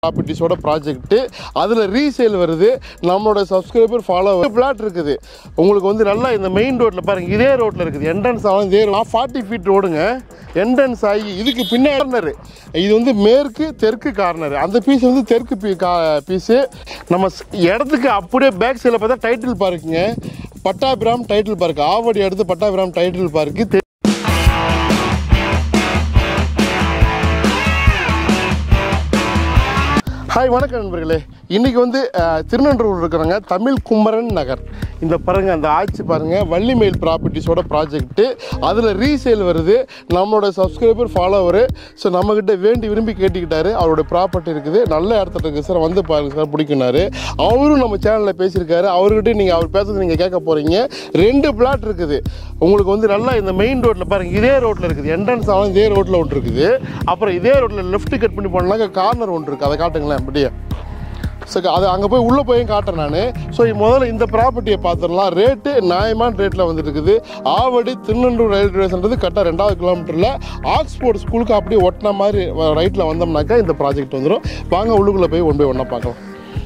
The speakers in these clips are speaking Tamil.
ப்ராப்பர்ட்டிஸோட ப்ராஜெக்ட்டு அதில் ரீசேல் வருது நம்மளோட சப்ஸ்கிரைபர் ஃபாலோ பிளாட் இருக்குது உங்களுக்கு வந்து நல்லா இந்த மெயின் ரோட்டில் பாருங்கள் இதே ரோட்டில் இருக்குது என்ட்ரன்ஸ் ஆகும் இதே ஃபார்ட்டி ஃபீட் ரோடுங்க என்ட்ரன்ஸ் ஆகி இதுக்கு பின்னாடி கார்னர் இது வந்து மேற்கு தெற்கு கார்னர் அந்த பீஸ் வந்து தெற்கு பீ கா பீஸு நம்ம ஸ்- இடத்துக்கு அப்படியே பேக் சைடில் பார்த்தா டைட்டில் பார்க்குங்க பட்டாபிராம் டைட்டில் பார்க் ஆவடி அடுத்து பட்டாபிராம் டைட்டில் பார்க்கு ஹாய் வணக்கம் நண்பர்களே இன்னைக்கு வந்து அஹ், திருநன்றூர் இருக்கிறாங்க தமிழ் குமரன் நகர் இந்த பாருங்க அந்த ஆட்சி பாருங்க வள்ளிமேல் ப்ராப்பர்ட்டிஸோட ப்ராஜெக்ட்டு அதில் ரீசேல் வருது நம்மளோட சப்ஸ்கிரைபர் ஃபாலோவர் ஸோ நம்மக்கிட்ட வேண்டி விரும்பி கேட்டுக்கிட்டாரு அவரோட ப்ராப்பர்ட்டி இருக்குது நல்ல இடத்துல இருக்குது சார் வந்து பாருங்க சார் பிடிக்குனாரு அவரும் நம்ம சேனலில் பேசியிருக்காரு அவர்கிட்ட நீங்கள் அவர் பேசுறது நீங்கள் கேட்க போகிறீங்க ரெண்டு பிளாட் இருக்குது உங்களுக்கு வந்து நல்லா இந்த மெயின் ரோட்டில் பாருங்க இதே ரோட்டில் இருக்குது என்ட்ரன்ஸ் ஆகும் இதே ரோட்டில் ஒன்று இருக்குது அப்புறம் இதே ரோட்டில் லெஃப்ட் கட் பண்ணி போனாக்க கார்னர் ஒன்று இருக்குது அதை காட்டுங்களேன் அப்படியே ஸோ அது அங்கே போய் உள்ளே போய் காட்டுறேன் நான் ஸோ முதல்ல இந்த ப்ராப்பர்ட்டியை பார்த்துடலாம் ரேட்டு நியாயமான ரேட்டில் வந்துட்டு இருக்குது ஆவடி திருநெல்லூர் ரயில்வே ஸ்டேஷன்றது கரெக்டாக ரெண்டாவது கிலோமீட்டரில் ஆக்ஸ்போர்ட் ஸ்கூலுக்கு அப்படியே ஒட்டின மாதிரி ரைட்டில் வந்தோம்னாக்கா இந்த ப்ராஜெக்ட் வந்துடும் வாங்க உள்ளுக்குள்ளே போய் ஒன் பை ஒன்றா பார்க்கலாம்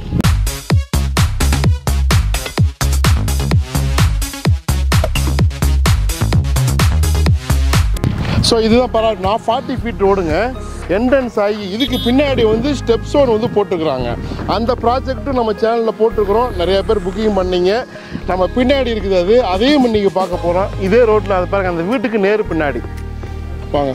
ஸோ இதுதான் பரவாயில்ல நான் ஃபார்ட்டி ஃபீட் ரோடுங்க என்ட்ரன்ஸ் ஆகி இதுக்கு பின்னாடி வந்து ஸ்டெப் ஸ்டோன் வந்து போட்டிருக்கிறாங்க அந்த ப்ராஜெக்ட்டும் நம்ம சேனலில் போட்டிருக்கிறோம் நிறைய பேர் புக்கிங் பண்ணீங்க நம்ம பின்னாடி இருக்குது அது அதையும் இன்னைக்கு பார்க்க போகிறோம் இதே ரோட்டில் அது பாருங்க அந்த வீட்டுக்கு நேரு பின்னாடி வாங்க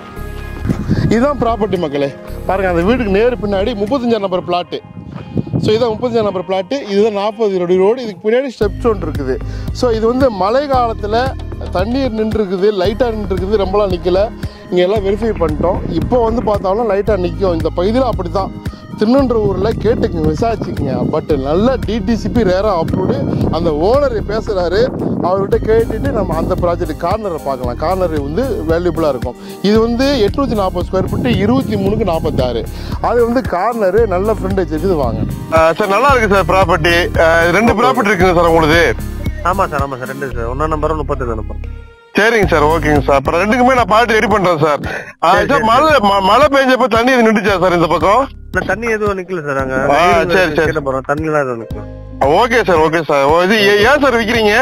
இதுதான் ப்ராப்பர்ட்டி மக்களே பாருங்க அந்த வீட்டுக்கு நேரு பின்னாடி முப்பத்தஞ்சாம் நம்பர் பிளாட்டு ஸோ இதான் முப்பத்தஞ்சாம் நம்பர் பிளாட்டு இதுதான் நாற்பது அடி ரோடு இதுக்கு பின்னாடி ஸ்டெப் ஸ்டோன் இருக்குது ஸோ இது வந்து மழை காலத்தில் தண்ணீர் நின்றுருக்குது லைட்டாக நின்றுருக்குது ரொம்பலாம் நிற்கல இங்கே எல்லாம் வெரிஃபை பண்ணிட்டோம் இப்போ வந்து பார்த்தாலும் லைட்டாக நிற்கும் இந்த பகுதியில் அப்படி தான் திருநன்றூரில் கேட்டுக்குங்க விசாரிச்சுக்குங்க பட் நல்ல டிடிசிபி ரேராக அப்ரூவ்டு அந்த ஓனர் பேசுகிறாரு அவர்கிட்ட கேட்டுட்டு நம்ம அந்த ப்ராஜெக்ட் கார்னரை பார்க்கலாம் கார்னர் வந்து வேல்யூபிளாக இருக்கும் இது வந்து எட்நூற்றி நாற்பது ஸ்கொயர் ஃபீட்டு இருபத்தி மூணுக்கு நாற்பத்தாறு அது வந்து கார்னரு நல்ல ஃப்ரெண்டேஜ் இருக்குது வாங்க சார் நல்லா இருக்கு சார் ப்ராப்பர்ட்டி ரெண்டு ப்ராப்பர்ட்டி இருக்குங்க சார் உங்களுக்கு ஆமா சார் ஆமா சார் ரெண்டு சார் ஒன்னா நம்பர் முப்பத்தஞ்சு நம்பர் சரிங்க சார் ஓகேங்க சார் அப்புறம் ரெண்டுக்குமே நான் பார்ட்டி ரெடி பண்றேன் சார் ஆ, சார் மழை ம- மழை பெஞ்சப்ப தண்ணி இது நின்றுச்சா சார் இந்த பக்கம் நான் தண்ணி எதுவும் நிக்கல சார் அங்க ஆ, சரி, சரி. கேட்ட போறோம் தண்ணிலாம் எதுவும் நிக்கல ஓகே சார் ஓகே சார் ஓ, இது ஏ- ஏன் சார் விக்கிறீங்க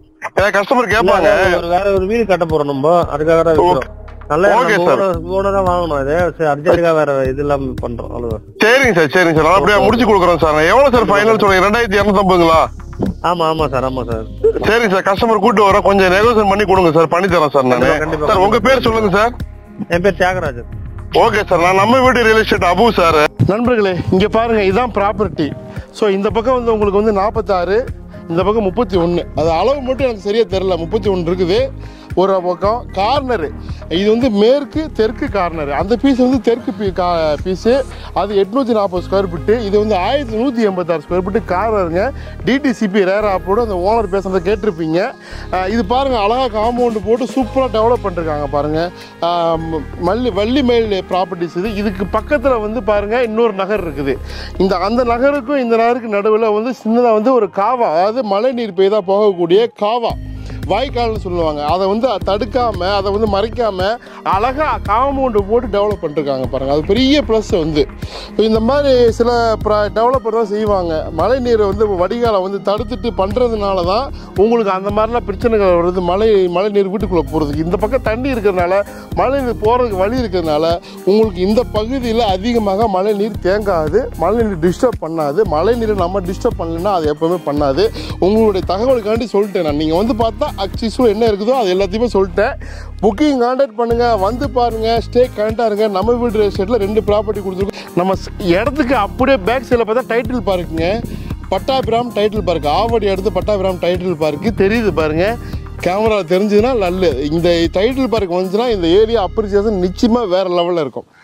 கஸ்டமர் கேட்பாங்க இல்ல, ஒரு வேற ஒரு வீடு கட்ட போறோம் நம்ம அதுக்காக தான் விக்கிறோம். நல்ல Okay, sir. ஓனரா வாங்கணும் இது சரி அர்ஜென்ட்டுக்காக வேற இது இல்லாம பண்றோம் அவ்வளவுதான் சரிங்க சார் சரிங்க சார் நல்லபடியா முடிச்சு கொடுக்குறோம் சார் எவ்வளவு சார் ஃபைனல் சொல்றீங்க ரெண்டாயிரத்தி இரநூத்தம்பதுங்களா ஆமா ஆமா சார் ஆமா சார் சரிங்க சார் கஸ்டமர் கூட்டு வரேன் கொஞ்சம் நெகோசியேட் பண்ணி கொடுங்க சார் பண்ணி தரேன் சார் கண்டிப்பா, நான் கண்டிப்பா. சார் உங்க பேர் சொல்லுங்க சார் என் பேர் தியாகராஜன் ஓகே சார் நான் நம்ம வீட்டு ரியல் எஸ்டேட் அபு சார் நண்பர்களே இங்கே பாருங்கள் இதுதான் ப்ராப்பர்ட்டி ஸோ இந்த பக்கம் வந்து உங்களுக்கு வந்து நாற்பத்தாறு இந்த பக்கம் முப்பத்தி ஒன்று அது அளவு மட்டும் எனக்கு சரியாக தெரில முப்பத்தி ஒன்று இருக்குது ஒரு பக்கம் கார்னரு இது வந்து மேற்கு தெற்கு கார்னரு அந்த பீஸ் வந்து தெற்கு பீ கா பீஸு அது எட்நூற்றி நாற்பது ஸ்கொயர் ஃபீட்டு இது வந்து ஆயிரத்தி நூற்றி எண்பத்தாறு ஸ்கொயர் ஃபீட்டு கார்னருங்க டிடிசிபி ரேர் ஆப்போடு அந்த ஓனர் பேசுகிறத கேட்டிருப்பீங்க அஹ் இது பாருங்கள் அழகாக காம்பவுண்டு போட்டு சூப்பராக டெவலப் பண்ணிருக்காங்க பாருங்கள் மல்லி வள்ளி மேல் ப்ராப்பர்ட்டிஸ் இது இதுக்கு பக்கத்தில் வந்து பாருங்கள் இன்னொரு நகர் இருக்குது இந்த அந்த நகருக்கும் இந்த நகருக்கு நடுவில் வந்து சின்னதாக வந்து ஒரு காவா அதாவது மழை நீர் பெய்தா போகக்கூடிய காவா வாய்க்கால்னு சொல்லுவாங்க அதை வந்து தடுக்காம அதை வந்து மறைக்காம அழகா காம்பவுண்டு போட்டு டெவலப் பண்ணிருக்காங்க பாருங்க அது பெரிய ப்ளஸ் வந்து இந்த மாதிரி சில டெவலப்பர் தான் செய்வாங்க மழை நீரை வந்து வடிகாலை வந்து தடுத்துட்டு பண்றதுனால தான் உங்களுக்கு அந்த மாதிரிலாம் பிரச்சனைகள் வருது மழை மழை நீர் வீட்டுக்குள்ளே போகிறதுக்கு இந்த பக்கம் தண்ணி இருக்கிறதுனால மழை நீர் போகிறதுக்கு வழி இருக்கிறதுனால உங்களுக்கு இந்த பகுதியில் அதிகமாக மழை நீர் தேங்காது மழை நீர் டிஸ்டர்ப் பண்ணாது மழை நீரை நம்ம டிஸ்டர்ப் பண்ணலைன்னா அது எப்பவுமே பண்ணாது உங்களுடைய தகவலுக்காண்டி சொல்லிட்டேன் நான் நீங்கள் வந்து பார்த்தா அக்சிஸும் என்ன இருக்குதோ அது எல்லாத்தையுமே சொல்லிட்டேன் புக்கிங் கான்டாக்ட் பண்ணுங்க வந்து பாருங்க ஸ்டே கரண்டாக இருங்க நம்ம வீடு எஸ்டேட்டில் ரெண்டு ப்ராப்பர்ட்டி கொடுத்துருக்கோம் நம்ம ஸ்- இடத்துக்கு அப்படியே பேக் சைடில் பார்த்தா டைட்டில் பார்க்குங்க பட்டாபிராம் டைட்டில் பார்க் ஆவடி அடுத்து பட்டாபிராம் டைட்டில் பார்க்கு தெரியுது பாருங்க கேமரா தெரிஞ்சதுன்னா நல்ல இந்த டைட்டில் பார்க் வந்துச்சுன்னா இந்த ஏரியா அப்ரிசியேஷன் நிச்சயமாக வேறு லெவலில் இருக்கும்